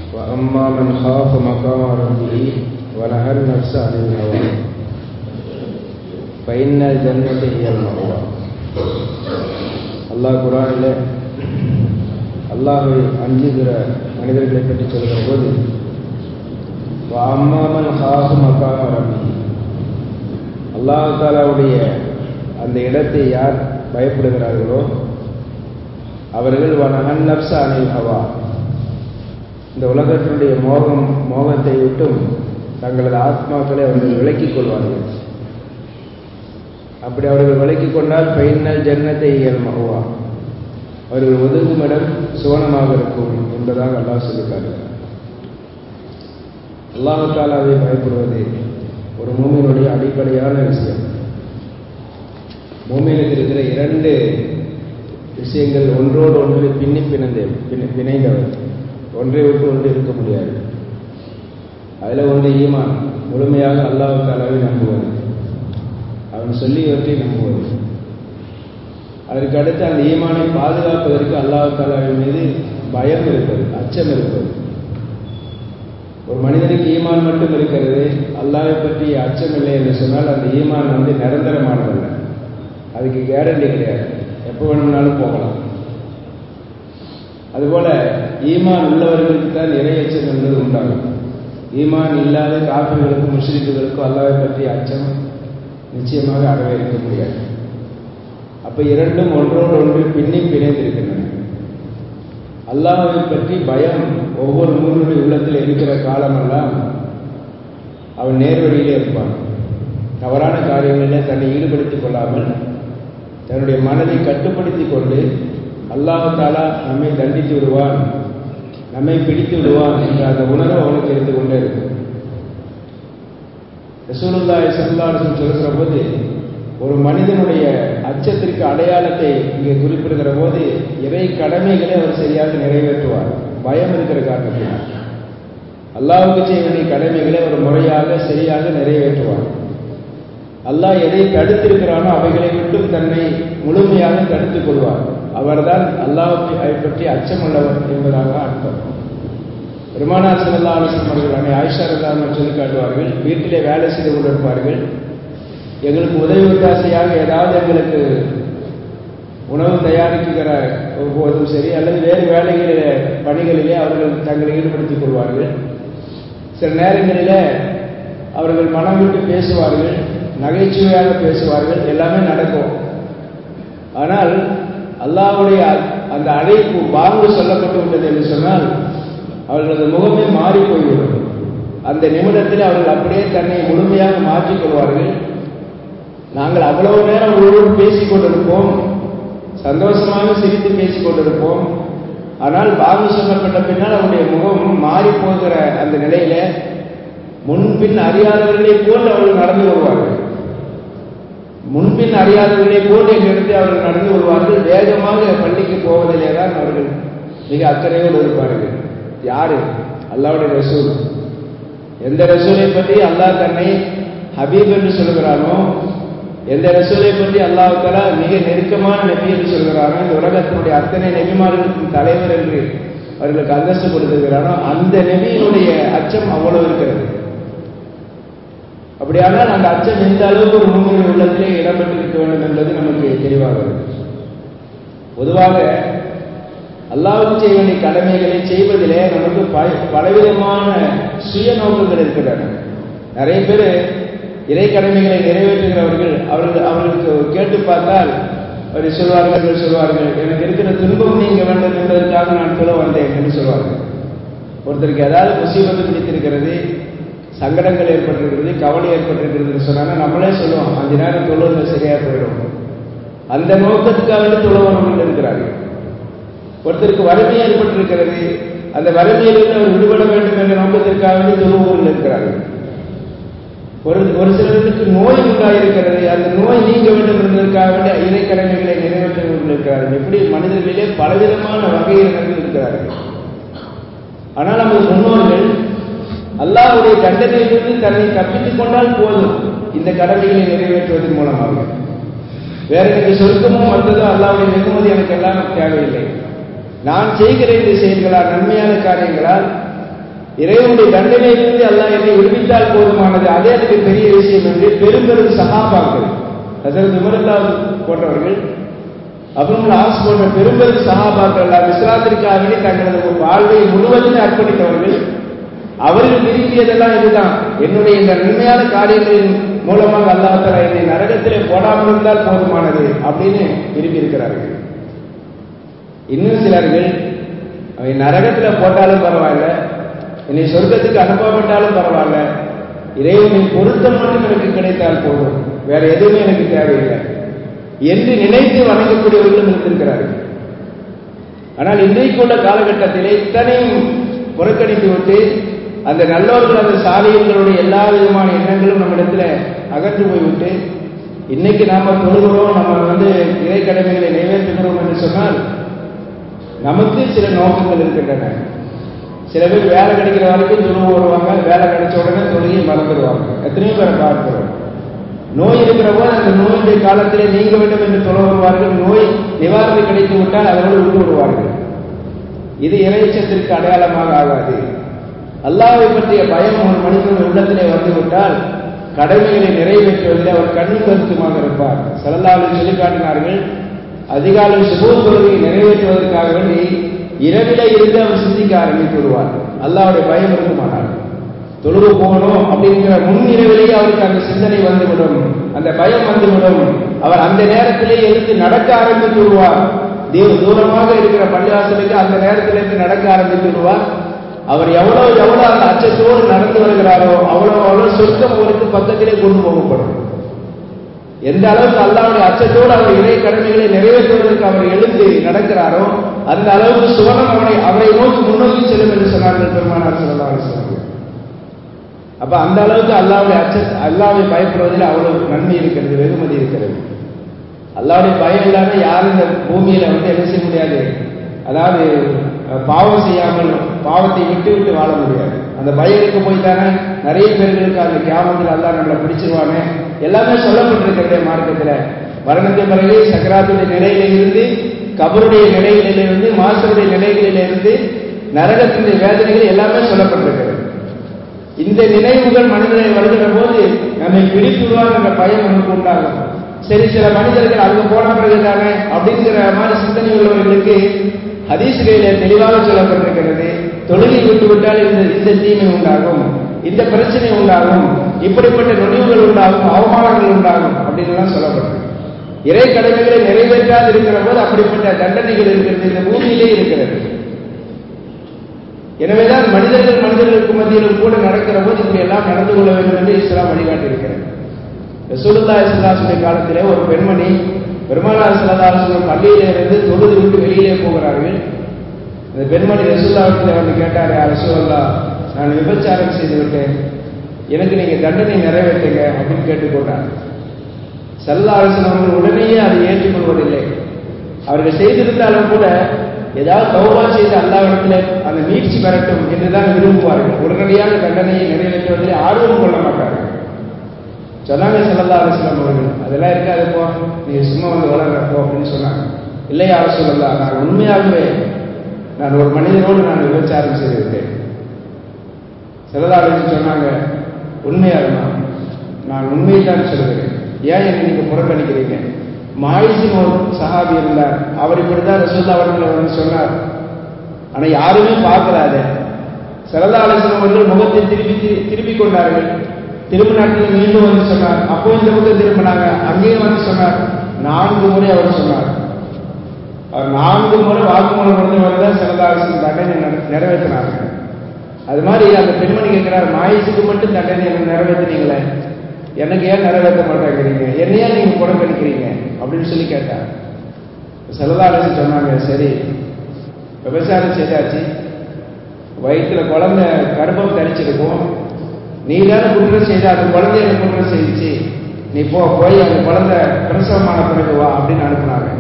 وأما من خاف مقام ربه ونهى النفس عن الهوى فإن الجنة هي المأوى அல்லாஹ் குரானில் அல்லாஹை அஞ்சுகிற மனிதர்களை பற்றி சொல்கிற போது அம்மாமன் ஹாஃபு மக்காம ரபி அல்லாஹ் தாலாவுடைய அந்த இடத்தை யார் பயப்படுகிறார்களோ அவர்கள் வனஹன் நப்ச அனில் ஹவா இந்த உலகத்தினுடைய மோகம் மோகத்தை விட்டும் தங்களது ஆத்மாக்களை அவர்கள் விலக்கிக் கொள்வார்கள் அப்படி அவர்கள் விலக்கிக் கொண்டால் பைனல் ஜன்னத்தை இயல் மகுவா அவர்கள் ஒதுங்கும் இடம் சுவனமாக இருக்கும் என்பதாக அல்லாஹ் சொல்லிக்காட்டுகிறார் அல்லாஹாலாவை பயப்படுவது ஒரு மூமியினுடைய அடிப்படையான விஷயம் பூமியில் இருக்கிற இரண்டு விஷயங்கள் ஒன்றோடு ஒன்று பின்னி பிணைந்த பிணைந்தவர் ஒன்றை விட்டு ஒன்று இருக்க முடியாது அதில் ஒன்று ஈமான் முழுமையாக அல்லாஹு தாலாவை நம்புவது அவன் சொல்லியவற்றை நம்புவது அதற்கு அடுத்து அந்த ஈமானை பாதுகாப்பதற்கு அல்லாஹு தாலாவின் மீது பயம் இருப்பது அச்சம் இருப்பது ஒரு மனிதனுக்கு ஈமான் மட்டும் இருக்கிறது அல்லாவை பற்றி அச்சம் இல்லை என்று சொன்னால் அந்த ஈமான் வந்து நிரந்தரமானதல்ல அதுக்கு கேரண்டி கிடையாது எப்போ வேணும்னாலும் போகலாம் அதுபோல ஈமான் உள்ளவர்களுக்கு தான் இறையச்சம் என்பது உண்டாகும் ஈமான் இல்லாத காப்பிர்களுக்கும் முஸ்லிம்களுக்கும் அல்லாவை பற்றி அச்சம் நிச்சயமாக அறவே இருக்க முடியாது அப்ப இரண்டும் ஒன்றோடு ஒன்று பின்னி பிணைந்திருக்கின்றன அல்லாஹை பற்றி பயம் ஒவ்வொரு மூவருடைய உள்ளத்தில் இருக்கிற காலமெல்லாம் அவன் நேர்வழியிலே இருப்பான் தவறான காரியங்களில் தன்னை ஈடுபடுத்திக் கொள்ளாமல் தன்னுடைய மனதை கட்டுப்படுத்தி கொண்டு அல்லாஹாலா நம்மை தண்டித்து விடுவான் நம்மை பிடித்து விடுவான் என்ற அந்த உணர்வு அவனுக்கு இருந்து கொண்டே இருக்கும் ரசூலுல்லாய் சல்லாசன் சொல்கிற போது ஒரு மனிதனுடைய அச்சத்திற்கு அடையாளத்தை இங்கே குறிப்பிடுகிற போது இறை கடமைகளை அவர் சரியாக நிறைவேற்றுவார் பயம் இருக்கிற காரணத்தினால் அல்லாவுக்கு செய்ய வேண்டிய கடமைகளை ஒரு முறையாக சரியாக நிறைவேற்றுவார் அல்லாஹ் எதை தடுத்திருக்கிறானோ அவைகளை விட்டும் தன்னை முழுமையாக தடுத்துக் கொள்வார் அவர்தான் அல்லாஹை பற்றி அச்சமுள்ளவர் என்பதாக அர்த்தம் பெருமானார் செல்லா ஆலோசனை அவர்கள் ஆயிஷா இல்லாமல் சொல்லி காட்டுவார்கள் வீட்டிலே வேலை செய்து கொண்டிருப்பார்கள் எங்களுக்கு உதவி ஒத்தாசையாக ஏதாவது எங்களுக்கு உணவு தயாரிக்கிற போதும் சரி அல்லது வேறு வேலைகளிலே பணிகளிலே அவர்கள் தங்களை ஈடுபடுத்திக் கொள்வார்கள் சில நேரங்களில் அவர்கள் மனம் விட்டு பேசுவார்கள் நகைச்சுவையாக பேசுவார்கள் எல்லாமே நடக்கும் ஆனால் அல்லாவுடைய அந்த அழைப்பு பாங்கு சொல்லப்பட்டு விட்டது என்று சொன்னால் அவர்களது முகமே மாறி போய்விடும் அந்த நிமிடத்தில் அவர்கள் அப்படியே தன்னை முழுமையாக மாற்றிக்கொள்வார்கள் நாங்கள் அவ்வளவு நேரம் ஒருவரும் பேசிக் கொண்டிருப்போம் சந்தோஷமாக சிரித்து பேசிக் கொண்டிருப்போம் ஆனால் பாங்கு சொல்லப்பட்ட பின்னால் அவருடைய முகம் மாறி போகிற அந்த நிலையில முன்பின் அறியாதவர்களை போல் அவர்கள் நடந்து கொள்வார்கள் முன்பின் அறியாதவர்களை போல் எங்களிடத்தை அவர்கள் நடந்து கொள்வார்கள் வேகமாக பள்ளிக்கு போவதிலே தான் அவர்கள் மிக அக்கறையோடு இருப்பார்கள் யாரு அல்லாவுடைய ரசூல் எந்த ரசூலை பற்றி அல்லாஹ் தன்னை ஹபீப் என்று சொல்கிறானோ எந்த ரசூலை பற்றி அல்லாஹால மிக நெருக்கமான நபி என்று சொல்கிறானோ இந்த உலகத்தினுடைய அத்தனை நெபிமார்களுக்கும் தலைவர் என்று அவர்களுக்கு அந்தஸ்து கொடுத்திருக்கிறானோ அந்த நெபியினுடைய அச்சம் அவ்வளவு இருக்கிறது அப்படியானால் அந்த அச்சம் எந்த அளவுக்கு ஒரு முன்னுரிமை உள்ளத்திலே இடம்பெற்றிருக்க வேண்டும் என்பது நமக்கு தெளிவாக பொதுவாக அல்லாவுக்கு செய்ய வேண்டிய கடமைகளை செய்வதிலே நமக்கு பலவிதமான சுய நோக்கங்கள் இருக்கின்றன நிறைய பேர் இறை கடமைகளை நிறைவேற்றுகிறவர்கள் அவர்கள் அவர்களுக்கு கேட்டு பார்த்தால் அவர் சொல்வார்கள் சொல்வார்கள் எனக்கு இருக்கிற துன்பம் நீங்க வேண்டும் என்பதற்காக நான் சொல்ல வந்தேன் என்று சொல்வார்கள் ஒருத்தருக்கு ஏதாவது முசீபத்து பிடித்திருக்கிறது சங்கடங்கள் ஏற்பட்டிருக்கிறது கவலை ஏற்பட்டிருக்கிறது சொன்னாங்கன்னா நம்மளே சொல்லுவோம் அஞ்சு நேரம் தொழுவது சரியா போயிடும் அந்த நோக்கத்துக்காக தொழுவர்கள் இருக்கிறார்கள் ஒருத்தருக்கு வறுமை ஏற்பட்டிருக்கிறது அந்த வறுமையிலிருந்து அவர் விடுபட வேண்டும் என்ற நோக்கத்திற்காக தொழுவோர்கள் இருக்கிறார்கள் ஒரு ஒரு சிலருக்கு நோய் உண்டாயிருக்கிறது அந்த நோய் நீங்க வேண்டும் என்பதற்காக வேண்டிய இறை கடமைகளை நிறைவேற்றவர்கள் இருக்கிறார்கள் இப்படி மனிதர்களிலே பலவிதமான வகையினர்கள் இருக்கிறார்கள் ஆனால் நமது முன்னோர்கள் அல்லாஹுடைய தண்டனையிலிருந்து தன்னை தப்பித்துக் கொண்டால் போதும் இந்த கடமைகளை நிறைவேற்றுவதன் மூலமாக வேற எனக்கு சொர்க்கமோ மற்றதோ அல்லாவுடைய வெகுமதி எனக்கு எல்லாம் தேவையில்லை நான் செய்கிற இந்த செயல்களால் நன்மையான காரியங்களால் இறைவனுடைய தண்டனையிலிருந்து அல்லாஹ் என்னை விடுவித்தால் போதுமானது அதே அதுக்கு பெரிய விஷயம் என்று பெரும் பெரும் சகாபாக்கள் ஹசரத் உமரல்லா போன்றவர்கள் அப்புறம் ஆஸ் போன்ற பெரும் பெரும் சகாபாக்கள் எல்லாம் இஸ்லாத்திற்காகவே தங்களது வாழ்வை முழுவதும் அர்ப்பணித்தவர்கள் அவர்கள் விரும்பியதெல்லாம் இதுதான் என்னுடைய இந்த நன்மையான காரியங்களின் மூலமாக அல்லாஹால என்னை நரகத்திலே போடாமல் இருந்தால் போதுமானது அப்படின்னு விரும்பி இருக்கிறார்கள் இன்னும் சிலர்கள் அவை நரகத்துல போட்டாலும் பரவாயில்ல என்னை சொர்க்கத்துக்கு அனுப்பப்பட்டாலும் பரவாயில்ல இறைவனின் பொருத்தம் மட்டும் எனக்கு கிடைத்தால் போதும் வேற எதுவுமே எனக்கு தேவையில்லை என்று நினைத்து வணங்கக்கூடியவர்களும் இருந்திருக்கிறார்கள் ஆனால் இன்றைக்கு உள்ள காலகட்டத்திலே இத்தனையும் புறக்கணித்து விட்டு அந்த நல்லவர்கள் அந்த சாலியங்களுடைய எல்லா விதமான எண்ணங்களும் நம்மிடத்துல அகன்று போய்விட்டு இன்னைக்கு நாம தொழுகிறோம் நம்ம வந்து இறை கடமைகளை நிறைவேற்றுகிறோம் என்று சொன்னால் நமக்கு சில நோக்கங்கள் இருக்கின்றன சில பேர் வேலை கிடைக்கிற வரைக்கும் துருவு வருவாங்க வேலை கிடைச்ச உடனே தொழுகையை மறந்துடுவாங்க எத்தனையோ பேரை பார்க்கிறோம் நோய் இருக்கிற போது அந்த நோயுடைய காலத்திலே நீங்க வேண்டும் என்று சொல்ல வருவார்கள் நோய் நிவாரணம் கிடைத்து விட்டால் அவர்கள் விட்டு விடுவார்கள் இது இறைச்சத்திற்கு அடையாளமாக ஆகாது அல்லாவை பற்றிய பயம் ஒரு மனிதனுடைய உள்ளத்திலே வந்துவிட்டால் கடமைகளை நிறைவேற்றுவதில் அவர் கண்ணும் கருத்துமாக இருப்பார் செல்லல்லாவில் சொல்லி காட்டினார்கள் அதிகாலை சுபூர் தொழுகையை நிறைவேற்றுவதற்காக வேண்டி இரவில இருந்து அவர் சிந்திக்க ஆரம்பித்து விடுவார் அல்லாவுடைய பயம் இருக்குமானார் தொழுவு போகணும் அப்படிங்கிற முன் இரவிலேயே அவருக்கு அந்த சிந்தனை வந்துவிடும் அந்த பயம் வந்துவிடும் அவர் அந்த நேரத்திலே எழுந்து நடக்க ஆரம்பித்து விடுவார் தீவு தூரமாக இருக்கிற பள்ளிவாசலுக்கு அந்த நேரத்திலிருந்து நடக்க ஆரம்பித்து விடுவார் அவர் எவ்வளவு எவ்வளவு அந்த அச்சத்தோடு நடந்து வருகிறாரோ அவ்வளவு அவ்வளவு சொர்க்கம் அவருக்கு பக்கத்திலே கொண்டு போகப்படும் எந்த அளவுக்கு அல்லாவுடைய அச்சத்தோடு அவர் இறை கடமைகளை நிறைவேற்றுவதற்கு அவர் எழுந்து நடக்கிறாரோ அந்த அளவுக்கு சுவனம் அவனை அவரை நோக்கி முன்னோக்கி செல்லும் என்று சொன்னார்கள் பெருமானார் சொல்லலாம் அப்ப அந்த அளவுக்கு அல்லாவுடைய அச்ச அல்லாவை பயப்படுவதில் அவ்வளவு நன்மை இருக்கிறது வெகுமதி இருக்கிறது அல்லாவுடைய பயம் இல்லாம யாரும் இந்த பூமியில வந்து என்ன செய்ய முடியாது அதாவது பாவம் செய்யாமல் பாவத்தை விட்டு விட்டு வாழ முடியாது அந்த பயத்துக்கு போய் தானே நிறைய பேர்களுக்கு அந்த கியாமத்தில் அல்லா நம்மளை பிடிச்சிருவானே எல்லாமே சொல்லப்பட்டிருக்கிறதே மார்க்கத்தில் மரணத்தை பிறகு சக்கராத்துடைய நிலையில இருந்து கபருடைய நிலைகளிலிருந்து மாசருடைய நிலைகளிலிருந்து நரகத்தினுடைய வேதனைகள் எல்லாமே சொல்லப்பட்டிருக்கிறது இந்த நினைவுகள் மனிதனை வருகிற போது நம்மை பிடித்துடுவார் என்ற பயம் நமக்கு உண்டாகும் சரி சில மனிதர்கள் அங்க போன பிறகு தானே அப்படிங்கிற மாதிரி சிந்தனை உள்ளவர்களுக்கு ஹதீசுகளில தெளிவாக சொல்லப்பட்டிருக்கிறது தொழிலை விட்டு விட்டால் இந்த இந்த தீமை உண்டாகும் இந்த பிரச்சனை உண்டாகும் இப்படிப்பட்ட நொடிவுகள் உண்டாகும் அவமானங்கள் உண்டாகும் அப்படின்னு எல்லாம் சொல்லப்பட்டிருக்கு இறை கடமைகளை நிறைவேற்றாது இருக்கிற போது அப்படிப்பட்ட தண்டனைகள் இருக்கிறது இந்த பூமியிலே இருக்கிறது எனவேதான் மனிதர்கள் மனிதர்களுக்கு மத்தியிலும் கூட நடக்கிற போது இப்படி எல்லாம் நடந்து கொள்ள வேண்டும் என்று இஸ்லாம் வழிகாட்டியிருக்கிறது ரசூலுல்லா இஸ்லாசுடைய காலத்திலே ஒரு பெண்மணி பெருமானார் சல்லாசனம் பள்ளியில இருந்து தொழுது விட்டு வெளியிலே போகிறார்கள் அந்த பெண்மணி ரசூல்லாவிடத்தில் வந்து கேட்டார் ரசூல்லா நான் விபச்சாரம் செய்து விட்டேன் எனக்கு நீங்க தண்டனை நிறைவேற்றுங்க அப்படின்னு கேட்டுக்கொண்டார் சல்லா அவர்கள் உடனேயே அதை ஏற்றுக்கொள்வதில்லை அவர்கள் செய்திருந்தாலும் கூட ஏதாவது தௌபா செய்து அல்லாவிடத்தில் அந்த மீட்சி பெறட்டும் என்றுதான் விரும்புவார்கள் உடனடியாக தண்டனையை நிறைவேற்றுவதில் ஆர்வம் கொள்ள மாட்டார்கள் சொன்னாங்க செல்லல்லா அலிஸ்லாம் அவர்கள் அதெல்லாம் இருக்காது போ நீ சும்மா வந்து வளர்றப்போ அப்படின்னு சொன்னாங்க இல்லையா சொல்லலா நான் உண்மையாகவே நான் ஒரு மனிதனோடு நான் விபச்சாரம் செய்திருக்கேன் செல்லல்லா அலிஸ்லாம் சொன்னாங்க உண்மையாகுமா நான் உண்மையை தான் சொல்கிறேன் ஏன் என்னை நீங்க புறக்கணிக்கிறீங்க மாயிசின் ஒரு சஹாபி இருந்தார் அவர் இப்படிதான் ரசூல்லா அவர்கள் வந்து சொன்னார் ஆனா யாருமே பார்க்கலாத சரதா அலிஸ்லாம் அவர்கள் முகத்தை திருப்பி திருப்பி கொண்டார்கள் திரும்ப நாட்டில் மீண்டும் வந்து சொன்னார் அப்போ இந்த பக்கம் திரும்பினாங்க அங்கேயும் வந்து சொன்னார் நான்கு முறை அவர் சொன்னார் அவர் நான்கு முறை வாக்குமூலம் கொடுத்தவர் தான் சரதா அலிஸ்லாம் தண்டனை நிறைவேற்றினாங்க அது மாதிரி அந்த பெண்மணி கேட்கிறார் மாயிசுக்கு மட்டும் தண்டனை நிறைவேற்றினீங்களே எனக்கு ஏன் நிறைவேற்ற மாட்டேங்கிறீங்க என்னையா நீங்க புறக்கணிக்கிறீங்க அப்படின்னு சொல்லி கேட்டார் செலதாரசு சொன்னாங்க சரி விவசாயம் செய்தாச்சு வயிற்றுல குழந்தை கர்ப்பம் தரிச்சிருக்கும் நீ தானே குற்றம் செய்த அந்த குழந்தைய குற்றம் செய்துச்சு நீ போ போய் அந்த குழந்தை பிரசவமான பிறகு வா அப்படின்னு அனுப்புனாங்க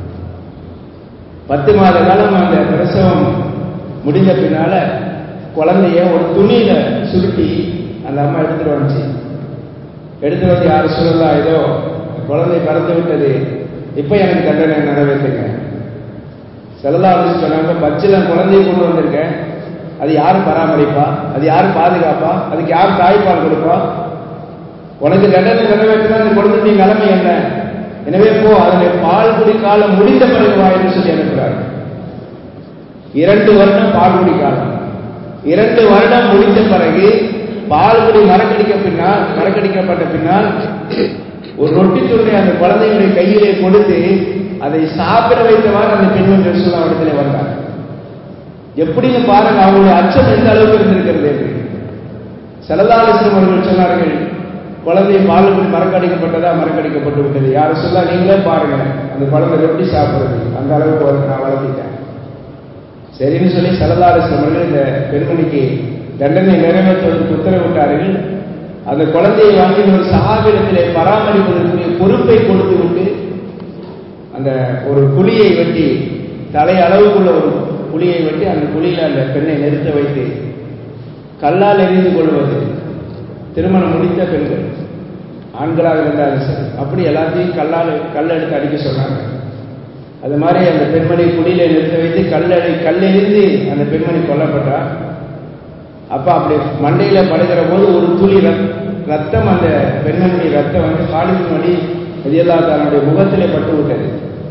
பத்து மாத காலம் அந்த பிரசவம் முடிஞ்ச பின்னால குழந்தைய ஒரு துணியில சுருட்டி அந்த அம்மா எடுத்துட்டு வந்துச்சு எடுத்து வந்து யாரும் சொல்லலாம் ஏதோ குழந்தை பறந்து விட்டது இப்ப எனக்கு தண்டனை நிறைவேற்றுங்க செல்லலாம் சொன்னாங்க பச்சில குழந்தைய கொண்டு வந்திருக்கேன் அது யாரு பராமரிப்பா அது யாரு பாதுகாப்பா அதுக்கு யார் தாய்ப்பால் கொடுப்பா உனக்கு தண்டனை நிறைவேற்றினா அந்த குழந்தைய நிலைமை என்ன எனவே போ அதனை பால் குடி காலம் முடிந்த பிறகு வா என்று சொல்லி அனுப்புகிறார் இரண்டு வருடம் பால் குடி காலம் இரண்டு வருடம் முடிந்த பிறகு பால் குடி மரக்கடிக்க பின்னால் மரக்கடிக்கப்பட்ட பின்னால் ஒரு ரொட்டி துண்டை அந்த குழந்தையுடைய கையிலே கொடுத்து அதை சாப்பிட வைத்தவாறு அந்த பெண்மணி ரசூல்லா இடத்துல வந்தார் எப்படின்னு பாருங்க அவங்களுடைய அச்சம் எந்த அளவுக்கு இருந்திருக்கிறது என்று செலதாலிசம் அவர்கள் சொன்னார்கள் குழந்தை பால் குடி மரக்கடிக்கப்பட்டதா மரக்கடிக்கப்பட்டு விட்டது யாரும் சொல்ல நீங்களே பாருங்க அந்த குழந்தை ரொட்டி சாப்பிடுறது அந்த அளவுக்கு வந்து நான் வளர்த்திட்டேன் சரின்னு சொல்லி செலதாலிசம் அவர்கள் இந்த பெண்மணிக்கு தண்டனை நிறைவேற்றுவதற்கு உத்தரவிட்டார்கள் அந்த குழந்தையை வாங்கி ஒரு சகாபிடத்திலே பராமரிப்பதற்குரிய பொறுப்பை கொடுத்து விட்டு அந்த ஒரு குழியை வெட்டி தலை அளவுக்குள்ள ஒரு குழியை வெட்டி அந்த குழியில அந்த பெண்ணை நிறுத்த வைத்து கல்லால் எரிந்து கொள்வது திருமணம் முடித்த பெண்கள் ஆண்களாக இருந்தாலும் சரி அப்படி எல்லாத்தையும் கல்லால் கல் எடுத்து அடிக்க சொன்னாங்க அது மாதிரி அந்த பெண்மணி குடியில நிறுத்த வைத்து கல்லடி கல்லெறிந்து அந்த பெண்மணி கொல்லப்பட்டார் அப்ப அப்படி மண்டையில படுகிற போது ஒரு துளி ரத்தம் அந்த பெண்மணியுடைய ரத்தம் வந்து காலின் வழி எதியல்லா தன்னுடைய முகத்திலே பட்டு விட்டது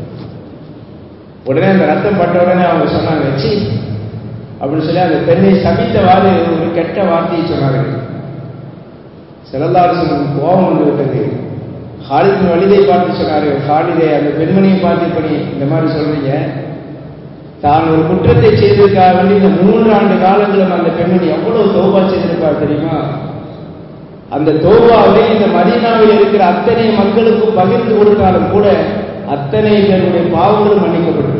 உடனே அந்த ரத்தம் பட்ட உடனே அவங்க சொன்னாங்க சி அப்படின்னு சொல்லி அந்த பெண்ணை சபித்தவாறு ஒரு கெட்ட வார்த்தையை சொன்னார்கள் செலந்தாரசனுக்கு கோபம் வந்து விட்டது ஹாலிதின் வலிதை பார்த்து சொன்னார்கள் ஹாலிதை அந்த பெண்மணியை பார்த்து இப்படி இந்த மாதிரி சொல்றீங்க தான் ஒரு குற்றத்தை செய்ததற்காக வேண்டி இந்த மூன்று ஆண்டு காலங்களும் அந்த பெண்மணி எவ்வளவு தோபா செய்திருப்பார் தெரியுமா அந்த தோபாவை இந்த மதீனாவில் இருக்கிற அத்தனை மக்களுக்கும் பகிர்ந்து கொடுத்தாலும் கூட அத்தனை பேருடைய பாவங்களும் மன்னிக்கப்பட்டு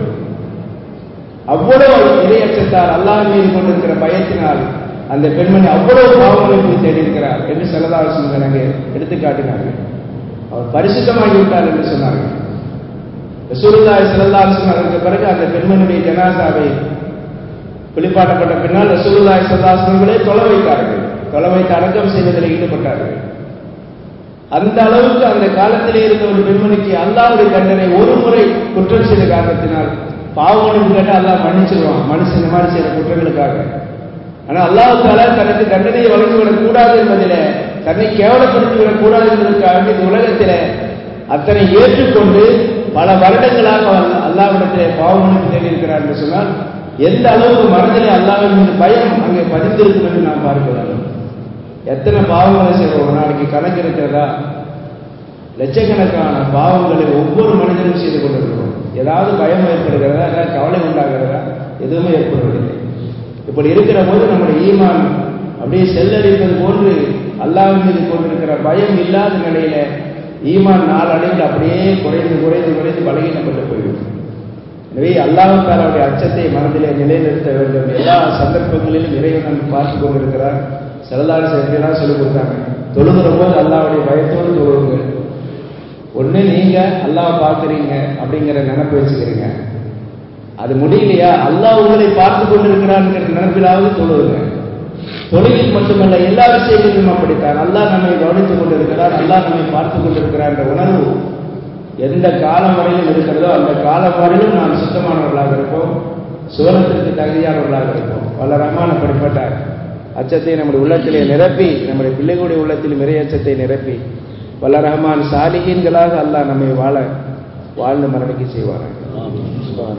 அவ்வளவு இரையற்றத்தால் அல்லாஹ் மீது கொண்டிருக்கிற பயத்தினால் அந்த பெண்மணி அவ்வளவு பாவங்களை போய் தேடியிருக்கிறார் என்று செலதாசன் அங்கே எடுத்து காட்டினார்கள் அவர் பரிசுத்தமாகி விட்டார் என்று சொன்னார்கள் ரசூலுல்லாஹி ஸல்லல்லாஹு அலைஹி வஸல்லம் அதற்கு பிறகு அந்த பெண்மணியுடைய ஜனாசாவை குளிப்பாட்டப்பட்ட பின்னால் ரசூலுல்லாஹி ஸல்லல்லாஹு அலைஹி வஸல்லே தொலை வைத்தார்கள் தொலை வைத்து அடக்கம் செய்வதில் ஈடுபட்டார்கள் அந்த அளவுக்கு அந்த காலத்திலே இருந்த ஒரு பெண்மணிக்கு அல்லாவுடைய தண்டனை ஒரு முறை குற்றம் செய்த காரணத்தினால் பாவங்களுக்கு கேட்டால் அல்லாஹ் மன்னிச்சிருவான் மனுஷன் இந்த மாதிரி செய்யற குற்றங்களுக்காக ஆனா அல்லாஹால தனக்கு தண்டனையை வழங்கிவிடக் கூடாது என்பதில தன்னை கேவலப்படுத்திவிடக் கூடாது என்பதற்காக இந்த உலகத்தில அத்தனை ஏற்றுக்கொண்டு பல வருடங்களாக அல்லாவிடத்திலே பாவமனுக்கு தேடியிருக்கிறார் என்று சொன்னால் எந்த அளவுக்கு மனதிலே அல்லாவின் மீது பயம் அங்கே பதிந்திருக்கும் என்று நாம் பார்க்க வேண்டும் எத்தனை பாவங்களை செய்வோம் ஒரு நாளைக்கு கணக்கு இருக்கிறதா லட்சக்கணக்கான பாவங்களை ஒவ்வொரு மனிதனும் செய்து கொண்டிருக்கிறோம் ஏதாவது பயம் ஏற்படுகிறதா ஏதாவது கவலை உண்டாகிறதா எதுவுமே ஏற்படுவதில்லை இப்படி இருக்கிற போது நம்முடைய ஈமான் அப்படியே செல்லடிப்பது போன்று அல்லாஹ் மீது கொண்டிருக்கிற பயம் இல்லாத நிலையில ஈமான் நாளடைவில் அப்படியே குறைந்து குறைந்து குறைந்து பலகீனப்பட்டு போய்விடும் எனவே அல்லாஹாலாவுடைய அச்சத்தை மனதிலே நிலைநிறுத்த வேண்டும் எல்லா சந்தர்ப்பங்களிலும் இறைவன் பார்த்து கொண்டிருக்கிறார் செலதார எப்படிலாம் சொல்லிக் கொடுத்தாங்க தொழுகிற போது அல்லாவுடைய பயத்தோடு தொழுவுங்கள் ஒன்று நீங்க அல்லாஹ் பார்க்குறீங்க அப்படிங்கிற நினைப்பு வச்சுக்கிறீங்க அது முடியலையா அல்லாஹ் உங்களை பார்த்து கொண்டிருக்கிறான்ங்கிற நினைப்பிலாவது தொழுவுங்க தொழிலில் மட்டுமல்ல எல்லா விஷயங்களிலும் அப்படித்தான் அல்லாஹ் நம்மை கவனித்துக் கொண்டிருக்கிறார் அல்லாஹ் நம்மை பார்த்து கொண்டிருக்கிறார் என்ற உணர்வு எந்த காலம் வரையிலும் இருக்கிறதோ அந்த காலம் வரையிலும் நாம் சுத்தமானவர்களாக இருப்போம் சுவனத்திற்கு தகுதியானவர்களாக இருப்போம் வல்ல ரஹ்மான படிப்பட்டார் அச்சத்தை நம்முடைய உள்ளத்திலே நிரப்பி நம்முடைய பிள்ளைகளுடைய உள்ளத்தில் நிறைய அச்சத்தை நிரப்பி வல்ல ரஹ்மான் சாலிகீன்களாக அல்லாஹ் நம்மை வாழ வாழ்ந்து மரணிக்க செய்வார்கள்